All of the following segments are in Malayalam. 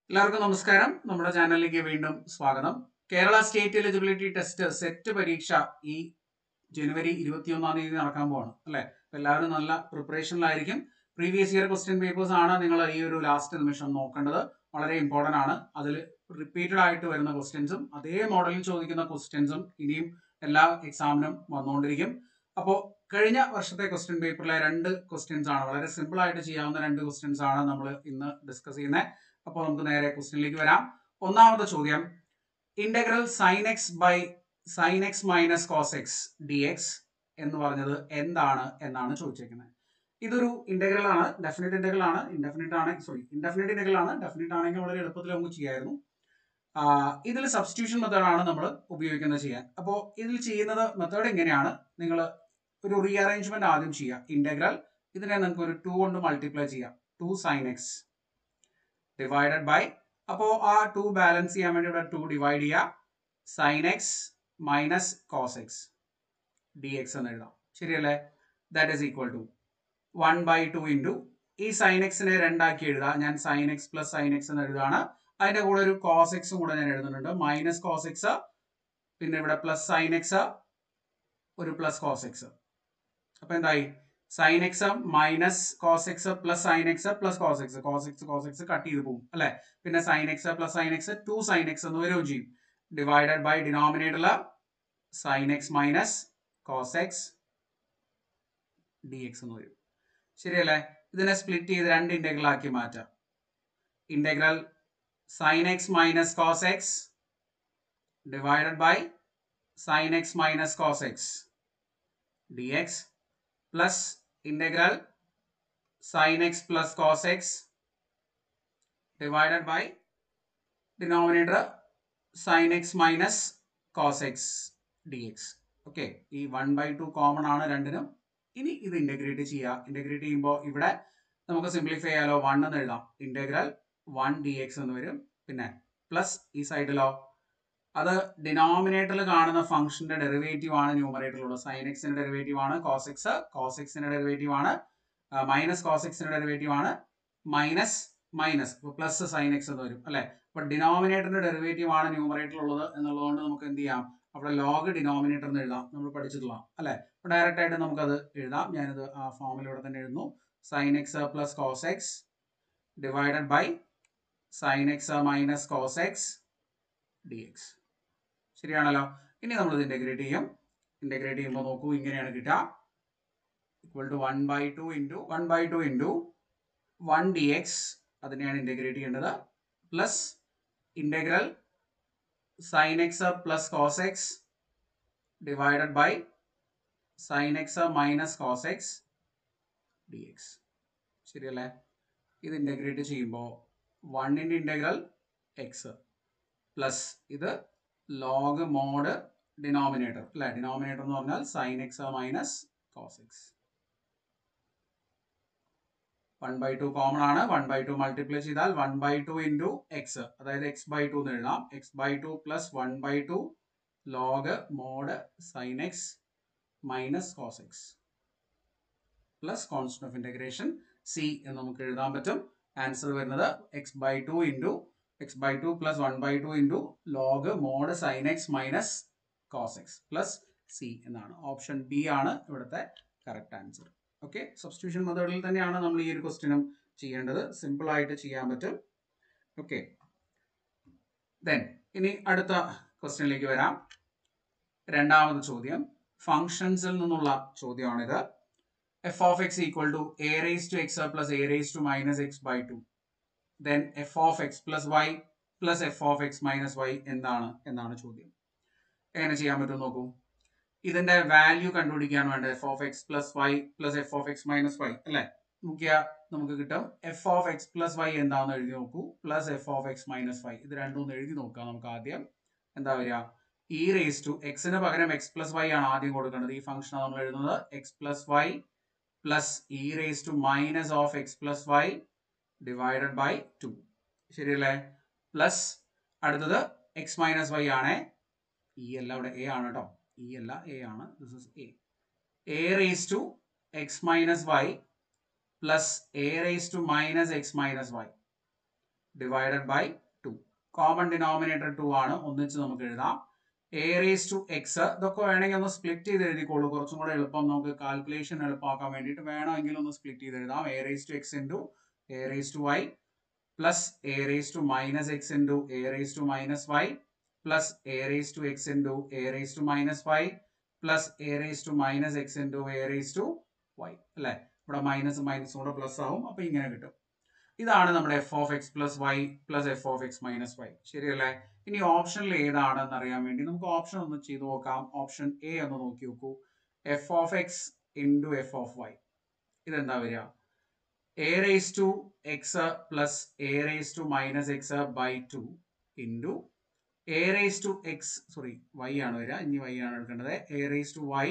എല്ലാവർക്കും നമസ്കാരം നമ്മുടെ ചാനലിലേക്ക് വീണ്ടും സ്വാഗതം Kerala state eligibility test SET പരീക്ഷ ഈ ജനുവരി ഇരുപത്തിയൊന്നാം തീയതി നടക്കാൻ പോവാണ് അല്ലെ എല്ലാവരും നല്ല പ്രിപ്പറേഷനിലായിരിക്കും പ്രീവിയസ് ഇയർ ക്വസ്റ്റ്യൻ പേപ്പേഴ്സ് ആണ് നിങ്ങൾ ഈ ഒരു ലാസ്റ്റ് നിമിഷം നോക്കേണ്ടത് വളരെ ഇമ്പോർട്ടന്റ് ആണ് അതിൽ റിപ്പീറ്റഡ് ആയിട്ട് വരുന്ന ക്വസ്റ്റ്യൻസും അതേ മോഡലിൽ ചോദിക്കുന്ന ക്വസ്റ്റ്യൻസും ഇനിയും എല്ലാ എക്സാമിനും വന്നുകൊണ്ടിരിക്കും അപ്പോൾ കഴിഞ്ഞ വർഷത്തെ ക്വസ്റ്റ്യൻ പേപ്പറിലെ രണ്ട് ക്വസ്റ്റ്യൻസ് ആണ് വളരെ സിമ്പിൾ ആയിട്ട് ചെയ്യാവുന്ന രണ്ട് ക്വസ്റ്റ്യൻസ് ആണ് നമ്മൾ ഇന്ന് ഡിസ്കസ് ചെയ്യുന്നത് അപ്പോൾ നമുക്ക് നേരെ ക്വസ്റ്റ്യനിലേക്ക് വരാം ഒന്നാമത്തെ ചോദ്യം integral sine x by sine x minus cos x d x എന്ന് പറഞ്ഞത് എന്താണ് എന്നാണ് ചോദിച്ചേക്കുന്നത് ഇതൊരു ഇന്റഗ്രൽ ആണ് ഡെഫിനറ്റ് ഇന്റഗ്രൽ ആണ് ഇൻഡെഫിനിറ്റ് ആണ് സോറി ഇൻഡെഫിനറ്റ് ഇന്റഗ്രൽ ആണ് ഡെഫിനറ്റ് ആണെങ്കിൽ വളരെ എളുപ്പത്തിൽ നമുക്ക് ചെയ്യായിരുന്നു ഇതിൽ സബ്സ്റ്റിറ്റ്യൂഷൻ മെത്തേഡാണ് നമ്മൾ ഉപയോഗിക്കുന്നത് ചെയ്യാൻ അപ്പോൾ ഇതിൽ ചെയ്യുന്നത് മെത്തേഡ് എങ്ങനെയാണ് നിങ്ങൾ ഒരു റീഅറേഞ്ച്മെന്റ് ആദ്യം ചെയ്യുക ഇന്റഗ്രൽ ഇതിനെ നിങ്ങൾക്ക് ഒരു ടു കൊണ്ട് മൾട്ടിപ്ലൈ ചെയ്യാം two sine x divided by അപ്പോൾ ആ ടു ബാലൻസ് ചെയ്യാൻ വേണ്ടി ഇവിടെ ടു ഡിവൈഡ് ചെയ്യുക sine x minus cos x d x എന്ന് എഴുതാം ശരിയല്ലേ that is equal to one by two into ഈ സൈൻ എക്സിനെ രണ്ടാക്കി എഴുതാം ഞാൻ sine x plus sine x എന്ന് എഴുതാണ് അതിന്റെ കൂടെ ഒരു കോസ് എക്സും കൂടെ ഞാൻ എഴുതുന്നുണ്ട് മൈനസ് കോസ് എക്സ് പിന്നെ ഇവിടെ പ്ലസ് സൈൻ എക്സ് ഒരു പ്ലസ് കോസ് എക്സ് അപ്പൊ എന്തായി sine x minus cos x plus sine x plus cos x cos x cos x cut ചെയ്ത് പോകും അല്ലെ പിന്നെ sine x plus sine x two sine x എന്ന് വരികയും ചെയ്യും ഡിവൈഡഡ് ബൈ ഡിനോമിനേറ്ററിൽ sine x minus cos x d x എന്ന് വരും ശരിയല്ലേ ഇതിനെ സ്പ്ലിറ്റ് ചെയ്ത് രണ്ട് ഇന്റഗ്രൽ ആക്കി മാറ്റാം integral sine x minus cos x divided by sine x minus cos x d x plus integral sine x plus cos x divided by denominator sine x minus cos x d x okay ഈ വൺ ബൈ ടു കോമൺ ആണ് രണ്ടിനും ഇനി ഇത് ഇന്റഗ്രേറ്റ് ചെയ്യുക ഇന്റഗ്രേറ്റ് ചെയ്യുമ്പോൾ ഇവിടെ നമുക്ക് സിംപ്ലിഫൈ ചെയ്യാലോ വൺ എന്ന് എഴുതാം ഇന്റഗ്രൽ വൺ ഡി എക്സ് എന്ന് വരും പിന്നെ പ്ലസ് ഈ സൈഡിലോ അത് ഡിനോമിനേറ്ററിൽ കാണുന്ന ഫംഗ്ഷന്റെ ഡെറിവേറ്റീവ് ആണ് ന്യൂമറേറ്ററിലുള്ളത് സൈൻ എക്സിന്റെ ഡെറിവേറ്റീവ് ആണ് കോസ് എക്സ് കോസ് എക്സിന്റെ ഡെറിവേറ്റീവ് ആണ് മൈനസ് കോസ് എക്സിന്റെ ഡെറിവേറ്റീവ് ആണ് minus minus plus sine x എന്ന് വരും അല്ലെ അപ്പൊ ഡിനോമിനേറ്ററിന്റെ ഡെറിവേറ്റീവ് ആണ് ന്യൂമറേറ്ററിലുള്ളത് എന്നുള്ളതുകൊണ്ട് നമുക്ക് എന്ത് ചെയ്യാം അവിടെ ലോഗ് ഡിനോമിനേറ്റർ എന്ന് എഴുതാം നമ്മൾ പഠിച്ചിട്ടുള്ള അല്ലെ അപ്പൊ ഡയറക്റ്റ് ആയിട്ട് നമുക്കത് എഴുതാം ഞാനിത് ആ ഫോമിലൂടെ തന്നെ എഴുതുന്നു sine x plus cos x divided by sine x minus cos x d x ശരിയാണല്ലോ ഇനി നമ്മൾ ഇത് ഇന്റഗ്രേറ്റ് ചെയ്യും ഇന്റഗ്രേറ്റ് ചെയ്യുമ്പോൾ നോക്കൂ ഇങ്ങനെയാണ് കിട്ടുക equal to one by two into one by two into one d x അതിനെയാണ് ഇന്റഗ്രേറ്റ് ചെയ്യേണ്ടത് plus integral sine x plus cos x divided by sine x minus cos x d x ശരിയല്ലേ ഇത് ഇന്റഗ്രേറ്റ് ചെയ്യുമ്പോൾ വണ്ണിൻ്റെ ഇന്റഗ്രൽ എക്സ് പ്ലസ് ഇത് ലോഗ് മോഡ് ഡിനോമിനേറ്റർ അല്ലെ ഡിനോമിനേറ്റർ എന്ന് പറഞ്ഞാൽ sine x minus cos x one by two common ആണ് വൺ ബൈ ടു മൾട്ടിപ്ലൈ ചെയ്താൽ one by two into x അതായത് എക്സ് ബൈ ടു എന്ന് എഴുതാം x by two plus one by two log mod sine x minus cos x plus constant of integration C എന്ന് നമുക്ക് എഴുതാൻ പറ്റും ആൻസർ വരുന്നത് x by two into x by two plus one by two into log mod sine x minus cos x plus C എന്നാണ് ഓപ്ഷൻ ബി ആണ് ഇവിടുത്തെ കറക്റ്റ് ആൻസർ ഓക്കെ സബ്സ്റ്റിറ്റ്യൂഷൻ മെത്തേഡിൽ തന്നെയാണ് നമ്മൾ ഈ ഒരു ക്വസ്റ്റ്യനും ചെയ്യേണ്ടത് സിമ്പിൾ ആയിട്ട് ചെയ്യാൻ പറ്റും ഓക്കെ ദെൻ ഇനി അടുത്ത ക്വസ്റ്റ്യനിലേക്ക് വരാം രണ്ടാമത് ചോദ്യം ഫങ്ഷൻസിൽ നിന്നുള്ള ചോദ്യമാണിത് f of x equal to a raise to x plus a raise to minus x by two then f of x plus y plus f of x minus y എന്താണ് എന്നാണ് ചോദ്യം എങ്ങനെ ചെയ്യാൻ പറ്റും നോക്കൂ ഇതിന്റെ വാല്യൂ കണ്ടുപിടിക്കാൻ വേണ്ട f of x plus y plus f of x minus y അല്ലെ നോക്കിയാൽ നമുക്ക് കിട്ടും f of x plus y എന്താണെന്ന് എഴുതി നോക്കൂ plus f of x minus y ഇത് രണ്ടും ഒന്ന് എഴുതി നോക്കാം നമുക്ക് ആദ്യം എന്താ വരിക ഇ റേസ് ടു എക്സിന് പകരം എക്സ് പ്ലസ് വൈ ആണ് ആദ്യം കൊടുക്കേണ്ടത് ഈ ഫംഗ്ഷൻ നമ്മൾ എഴുതുന്നത് x plus y plus e raise to minus of x plus y divided by two ശരിയല്ലേ പ്ലസ് അടുത്തത് എക്സ് മൈനസ് വൈ ആണ് ഇ അല്ല ഇവിടെ എ ആണ് കേട്ടോ ഇ അല്ല എ ആണ് this is a a raise to x minus y plus a raise to minus x minus y divided by two common denominator two ആണ് ഒന്നിച്ച് നമുക്ക് എഴുതാം എ റേസ് ടു എക്സ് ഇതൊക്കെ വേണമെങ്കിൽ ഒന്ന് സ്പ്ലിറ്റ് ചെയ്ത് എഴുതിക്കോളൂ കുറച്ചും കൂടെ എളുപ്പം നമുക്ക് കാൽക്കുലേഷൻ എളുപ്പമാക്കാൻ വേണ്ടിയിട്ട് വേണമെങ്കിൽ ഒന്ന് സ്പ്ലിറ്റ് ചെയ്ത് എഴുതാം a raise to x into a raise to y plus a raise to minus x into a raise to minus y plus a raise to x into a raise to minus y plus a raise to minus x into a raise to y അല്ലേ ഇവിടെ മൈനസ് മൈനസ് കൂടെ പ്ലസ് ആവും അപ്പൊ ഇങ്ങനെ കിട്ടും ഇതാണ് നമ്മുടെ f of x plus y plus f of x minus y ശരിയല്ലേ ഇനി ഓപ്ഷനിൽ ഏതാണെന്ന് അറിയാൻ വേണ്ടി നമുക്ക് ഓപ്ഷൻ ഒന്ന് ചെയ്തു നോക്കാം ഓപ്ഷൻ എ ഒന്ന് നോക്കി നോക്കൂ f of x into f of y ഇതെന്താ വരിക a raise to x plus a raise to minus x by two into a raise to x sorry y ആണ് വരിക ഇനി വൈ ആണ് എടുക്കേണ്ടത് a raise to y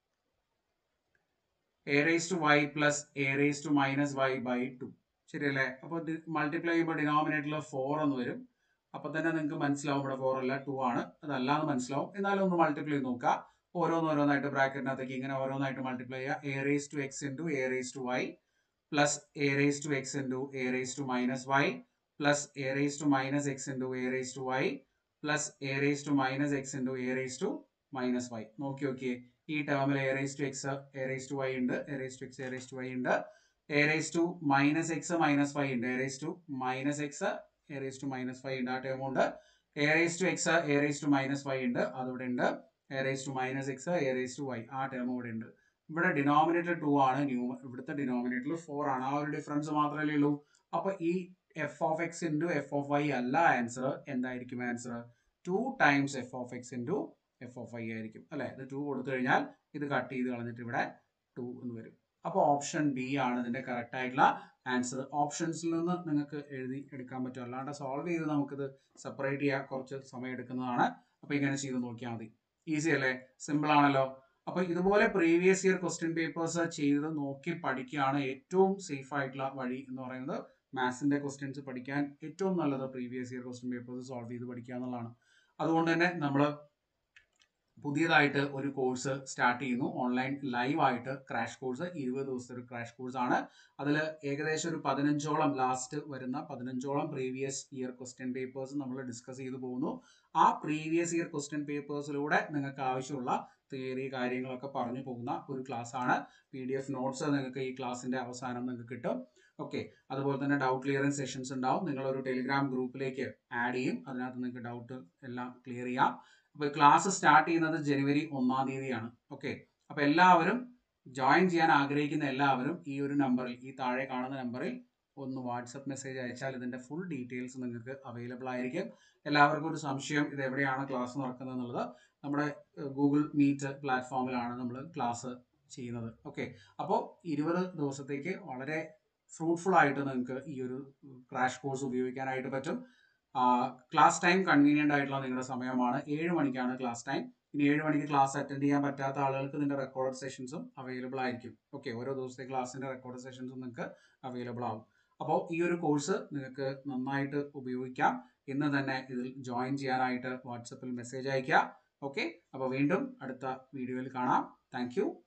a raise to y plus a raise to minus y by two ശരിയല്ലേ അപ്പോൾ മൾട്ടിപ്ലൈ ചെയ്യുമ്പോൾ ഡിനോമിനേറ്ററിൽ ഫോർ എന്ന് വരും അപ്പൊ തന്നെ നിങ്ങൾക്ക് മനസ്സിലാവും ഇവിടെ ഫോർ അല്ല ടു ആണ് അതല്ലാന്ന് മനസ്സിലാവും എന്നാലും ഒന്ന് മൾട്ടിപ്ലൈ ചെയ്ത് നോക്കുക ഓരോന്നോരോന്നായിട്ട് ബ്രാക്കറ്റിനകത്തേക്ക് ഇങ്ങനെ ഓരോന്നായിട്ട് മൾട്ടിപ്ലൈ ചെയ്യുക a raise to x into a raise to y plus a raise to x into a raise to minus y plus a raise to minus x into a raise to y plus a raise to minus x into a raise to minus y നോക്കി നോക്കിയേ ഈ ടേമിൽ a raise to x a raise to y ഉണ്ട് a raise to x a raise to y ഉണ്ട് a raise to minus x minus y ഉണ്ട് a raise to minus x a raise to minus five ഉണ്ട് ആ ടേം ഉണ്ട് a raise to x a raise to minus five ഉണ്ട് അതിവിടെ ഉണ്ട് a raise to minus x a raise to y ആ ടേം ഇവിടെ ഉണ്ട് ഇവിടെ ഡിനോമിനേറ്റർ ടു ആണ് ന്യൂ ഇവിടുത്തെ ഡിനോമിനേറ്റർ ഫോർ ആണ് ആ ഒരു ഡിഫറൻസ് മാത്രമല്ലേ ഉള്ളൂ അപ്പൊ ഈ f of x into f of y അല്ല ആൻസർ എന്തായിരിക്കും answer two times f of x into f of y ആയിരിക്കും അല്ലെ ഇത് ടു കൊടുത്തു കഴിഞ്ഞാൽ ഇത് കട്ട് ചെയ്ത് കളഞ്ഞിട്ട് ഇവിടെ ടു എന്ന് വരും അപ്പോൾ ഓപ്ഷൻ ബി ആണ് ഇതിന്റെ കറക്റ്റ് ആയിട്ടുള്ള ആൻസർ ഓപ്ഷൻസിൽ നിന്ന് നിങ്ങൾക്ക് എഴുതി എടുക്കാൻ പറ്റും അല്ലാണ്ട് സോൾവ് ചെയ്ത് നമുക്കിത് സെപ്പറേറ്റ് ചെയ്യാൻ കുറച്ച് സമയം എടുക്കുന്നതാണ് അപ്പോൾ ഇങ്ങനെ ചെയ്ത് നോക്കിയാൽ മതി ഈസി അല്ലേ സിമ്പിൾ ആണല്ലോ അപ്പൊ ഇതുപോലെ പ്രീവിയസ് ഇയർ ക്വസ്റ്റ്യൻ പേപ്പേഴ്സ് ചെയ്ത് നോക്കി പഠിക്കുകയാണ് ഏറ്റവും സേഫ് ആയിട്ടുള്ള വഴി എന്ന് പറയുന്നത് മാത്സിന്റെ ക്വസ്റ്റ്യൻസ് പഠിക്കാൻ ഏറ്റവും നല്ലത് previous year question papers solve ചെയ്ത് പഠിക്കുക എന്നുള്ളതാണ് അതുകൊണ്ട് തന്നെ നമ്മൾ പുതിയതായിട്ട് ഒരു കോഴ്സ് സ്റ്റാർട്ട് ചെയ്യുന്നു ഓൺലൈൻ ലൈവ് ആയിട്ട് ക്രാഷ് കോഴ്സ് ഇരുപത് ദിവസത്തെ ഒരു ക്രാഷ് കോഴ്സ് ആണ് അതിൽ ഏകദേശം ഒരു പതിനഞ്ചോളം ലാസ്റ്റ് വരുന്ന പതിനഞ്ചോളം പ്രീവിയസ് ഇയർ ക്വസ്റ്റ്യൻ പേപ്പേഴ്സ് നമ്മൾ ഡിസ്കസ് ചെയ്തു പോകുന്നു ആ പ്രീവിയസ് ഇയർ ക്വസ്റ്റ്യൻ പേപ്പേഴ്സിലൂടെ നിങ്ങൾക്ക് ആവശ്യമുള്ള തിയറി കാര്യങ്ങളൊക്കെ പറഞ്ഞു പോകുന്ന ഒരു ക്ലാസ് ആണ് പി ഡി എഫ് നോട്ട്സ് നിങ്ങൾക്ക് ഈ ക്ലാസ്സിന്റെ അവസാനം നിങ്ങൾക്ക് കിട്ടും ഓക്കെ അതുപോലെ തന്നെ ഡൗട്ട് ക്ലിയറിംഗ് സെഷൻസ് ഉണ്ടാവും നിങ്ങൾ ഒരു ടെലിഗ്രാം ഗ്രൂപ്പിലേക്ക് ആഡ് ചെയ്യും അതിനകത്ത് നിങ്ങൾക്ക് ഡൗട്ട് എല്ലാം ക്ലിയർ ചെയ്യാം അപ്പോൾ ക്ലാസ് സ്റ്റാർട്ട് ചെയ്യുന്നത് ജനുവരി ഒന്നാം തീയതിയാണ് ഓക്കെ അപ്പോൾ എല്ലാവരും ജോയിൻ ചെയ്യാൻ ആഗ്രഹിക്കുന്ന എല്ലാവരും ഈ ഒരു നമ്പറിൽ ഈ താഴെ കാണുന്ന നമ്പറിൽ ഒന്ന് വാട്സപ്പ് മെസ്സേജ് അയച്ചാൽ ഇതിന്റെ ഫുൾ ഡീറ്റെയിൽസ് നിങ്ങൾക്ക് അവൈലബിൾ ആയിരിക്കും എല്ലാവർക്കും ഒരു സംശയം ഇത് എവിടെയാണ് ക്ലാസ് നടക്കുന്നത് എന്നുള്ളത് നമ്മുടെ ഗൂഗിൾ മീറ്റ് പ്ലാറ്റ്ഫോമിലാണ് നമ്മൾ ക്ലാസ് ചെയ്യുന്നത് ഓക്കെ അപ്പോൾ ഇരുപത് ദിവസത്തേക്ക് വളരെ ഫ്രൂട്ട്ഫുൾ ആയിട്ട് നിങ്ങൾക്ക് ഈ ഒരു ക്രാഷ് കോഴ്സ് ഉപയോഗിക്കാനായിട്ട് പറ്റും ക്ലാസ് ടൈം കൺവീനിയൻ്റ് ആയിട്ടുള്ള നിങ്ങളുടെ സമയമാണ് ഏഴ് മണിക്കാണ് ക്ലാസ് ടൈം ഇനി ഏഴ് മണിക്ക് ക്ലാസ് അറ്റൻഡ് ചെയ്യാൻ പറ്റാത്ത ആളുകൾക്ക് ഇതിന്റെ റെക്കോർഡ് സെഷൻസും അവൈലബിൾ ആയിരിക്കും ഓക്കെ ഓരോ ദിവസത്തെ ക്ലാസ്സിന്റെ റെക്കോർഡ് സെഷൻസും നിങ്ങൾക്ക് അവൈലബിൾ ആവും അപ്പോൾ ഈ ഒരു കോഴ്സ് നിങ്ങൾക്ക് നന്നായിട്ട് ഉപയോഗിക്കാം ഇന്ന് തന്നെ ഇതിൽ ജോയിൻ ചെയ്യാനായിട്ട് വാട്സപ്പിൽ മെസ്സേജ് അയയ്ക്കുക ഓക്കെ അപ്പോൾ വീണ്ടും അടുത്ത വീഡിയോയിൽ കാണാം താങ്ക്